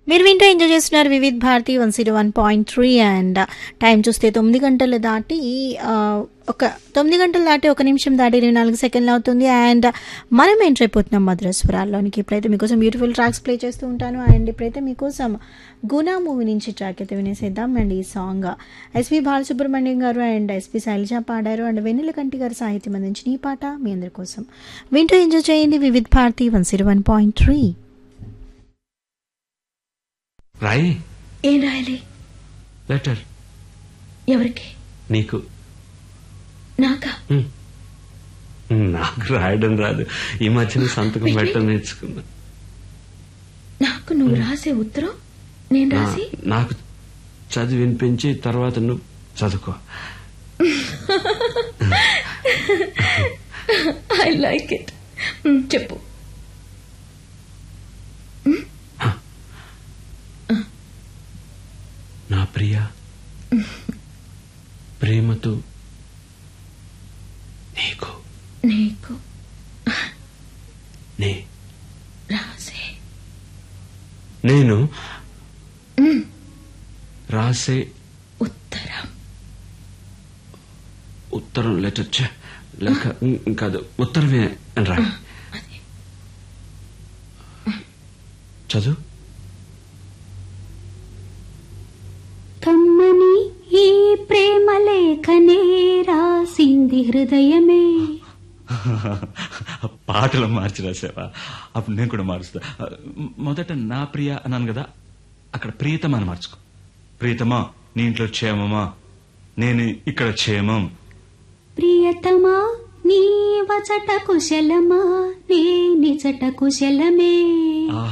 మీరు వింటూ ఎంజాయ్ చేస్తున్నారు Vividh Bharati one zero one point three and time చూస్తే తొమ్మిది గంటలు దాటి ఆ, ఒక తొమ్మిది గంటలు దాటి ఒక నిమిషం దాటి ఇరవై నాలుగు సెకండ్లు అవుతుంది అండ్ మనం ఎంటర్ అయిపోతున్నాం మధురస్వరాల్లోనికి ఇప్పుడైతే మీకోసం బ్యూటిఫుల్ ట్రాక్స్ ప్లే చేస్తూ ఉంటాను అండ్ ఇప్పుడైతే మీకోసం గునా మూవీ నుంచి ట్రాక్ అయితే వినేసేద్దాం అండ్ ఈ song SP Balasubrahmanyam garu and SP Shailaja పాడారు అండ్ వెన్నెల కంటి గారు సాహిత్యం అందించిన ఈ పాట మీ అందరి కోసం వింటూ ఎంజాయ్ చేయండి Vividh Bharati one zero one point three రాయి ఏం రాయాలి లెటర్ ఎవరికి నీకు నాకా ఉమ్. నాకు రాయడం రాదు ఈ మధ్యన సంతకం పెట్టడం నేర్చుకున్నా నాకు నువ్వు రాసే ఉత్తరం నేను నా- రాసి నాకు చదివి వినిపించి తర్వాత నువ్వు చదువుకో ఐ లైక్ ఇట్ చెప్పు నా ప్రియ ప్రేమతో నీకు నీకు నే రాసే నేను రాసే ఉత్తరం ఉత్తరం లెటర్ ఛే, లేక ఉమ్, కాదు ఉత్తరమే అని రా అదే చదువు కమ్మని ఈ ప్రేమ లేఖనే రాసింది హృదయమే పాటలు మార్చి రాసావా అప్పుడు నేను కూడా మారుస్తా మొదట నా ప్రియ అన్నాను కదా అక్కడ ప్రియతమా అని మార్చుకో ప్రియతమా నీ ఇంట్లో క్షేమమా నేను ఇక్కడ క్షేమం ప్రియతమా నీ వచట కుశలమా నే నిజట కుశలమే